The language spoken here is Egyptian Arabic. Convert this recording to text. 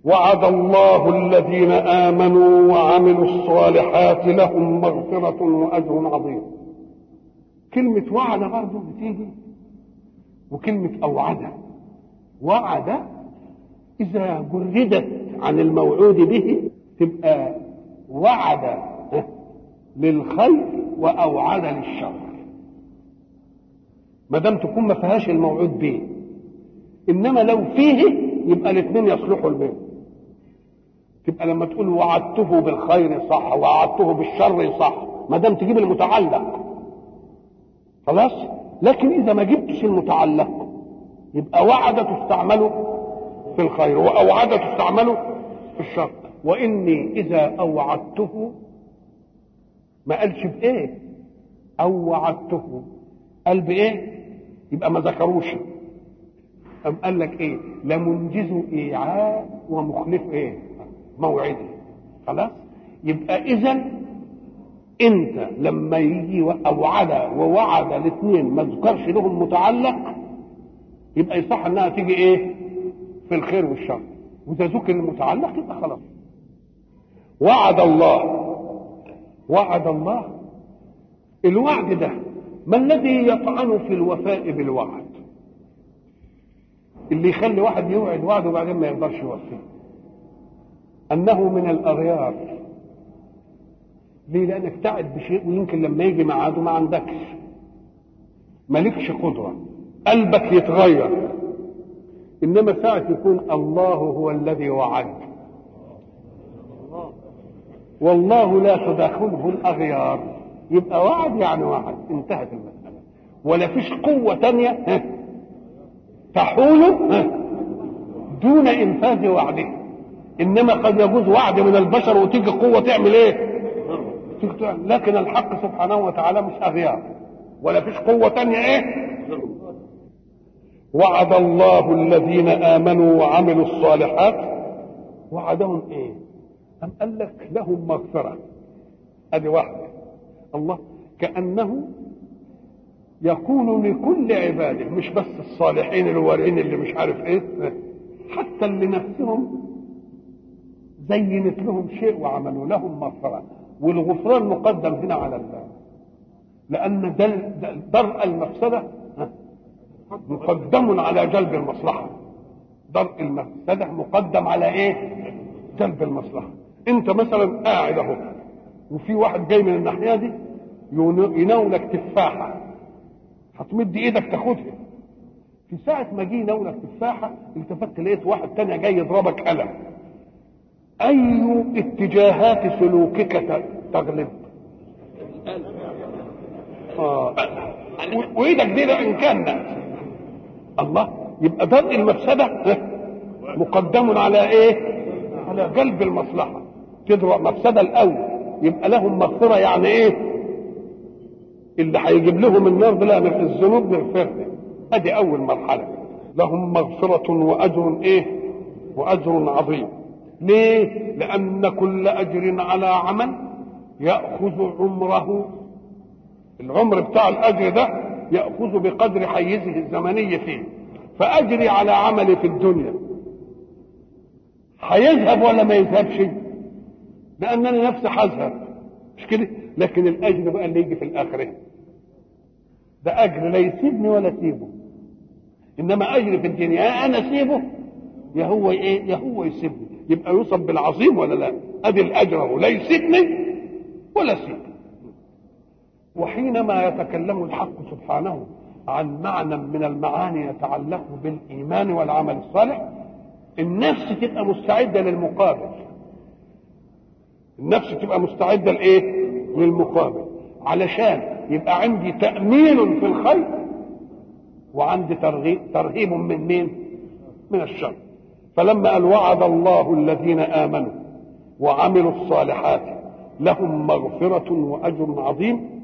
وعد الله الذين آمنوا وعملوا الصالحات لهم مغفرة وأجر عظيم كلمة وعد برضه بتيجي وكلمة أوعد وعد إذا جردت عن الموعود به تبقى وعد للخير وأوعد للشر ما دام تكون ما فيهاش الموعود به إنما لو فيه يبقى الاثنين يصلحوا البيت تبقى لما تقول وعدته بالخير صح وعدته بالشر صح ما دام تجيب المتعلق خلاص لكن اذا ما جبتش المتعلق يبقى وعد تستعمل في الخير واوعد تستعمل في الشر واني اذا اوعدته ما قالش بايه اوعدته قال بايه يبقى ما ذكروش أم قال لك ايه لمنجز ايعاد ومخلف ايه موعدي خلاص يبقى اذا انت لما يجي اوعد ووعد الاثنين ما ذكرش لهم متعلق يبقى يصح انها تيجي ايه في الخير والشر واذا ذكر المتعلق يبقى خلاص وعد الله وعد الله الوعد ده ما الذي يطعن في الوفاء بالوعد اللي يخلي واحد يوعد وعده وبعدين ما يقدرش يوفيه انه من الاغيار ليه لانك تعد بشيء ويمكن لما يجي ميعاده ما عندكش مالكش قدره قلبك يتغير انما ساعه يكون الله هو الذي وعد والله لا تداخله الاغيار يبقى وعد يعني وعد انتهت المساله ولا فيش قوه تانية تحول دون انفاذ وعده انما قد يجوز وعد من البشر وتيجي قوه تعمل ايه لكن الحق سبحانه وتعالى مش اغيار ولا فيش قوه تانية ايه وعد الله الذين امنوا وعملوا الصالحات وعدهم ايه ام قال لك لهم مغفره ادي واحده الله كانه يكون لكل عباده مش بس الصالحين الوارين اللي مش عارف ايه حتى اللي نفسهم زينت لهم شيء وعملوا لهم مغفرة والغفران مقدم هنا على الله لأن درء المفسدة مقدم على جلب المصلحة درء المفسدة مقدم على ايه جلب المصلحة انت مثلا قاعد اهو وفي واحد جاي من الناحية دي يناولك تفاحة هتمد ايدك تاخدها في ساعة ما جه يناولك تفاحة التفت لقيت واحد تاني جاي يضربك قلم أي اتجاهات سلوكك تغلب آه. وإيدك دي إن كان الله يبقى درء المفسدة مقدم على إيه؟ على جلب المصلحة تدرأ مفسدة الأول يبقى لهم مغفرة يعني إيه؟ اللي هيجيب لهم النار لا الذنوب نغفرها ادي اول مرحله لهم مغفره واجر ايه واجر عظيم ليه لان كل اجر على عمل ياخذ عمره العمر بتاع الاجر ده ياخذ بقدر حيزه الزمني فيه فاجري على عملي في الدنيا هيذهب ولا ما يذهبش لانني نفسي هذهب مش كده لكن الاجر بقى اللي يجي في الاخره ده اجر لا يسيبني ولا اسيبه انما اجر في الدنيا يا انا اسيبه يا هو ايه يا هو يسيبني يبقى يوصف بالعظيم ولا لا ادي الاجر اهو لا يسيبني ولا اسيبه وحينما يتكلم الحق سبحانه عن معنى من المعاني يتعلق بالايمان والعمل الصالح النفس تبقى مستعده للمقابل النفس تبقى مستعده لايه للمقابل علشان يبقى عندي تامين في الخير وعندي ترغيب ترهيب من مين من الشر فلما قال وعد الله الذين امنوا وعملوا الصالحات لهم مغفره واجر عظيم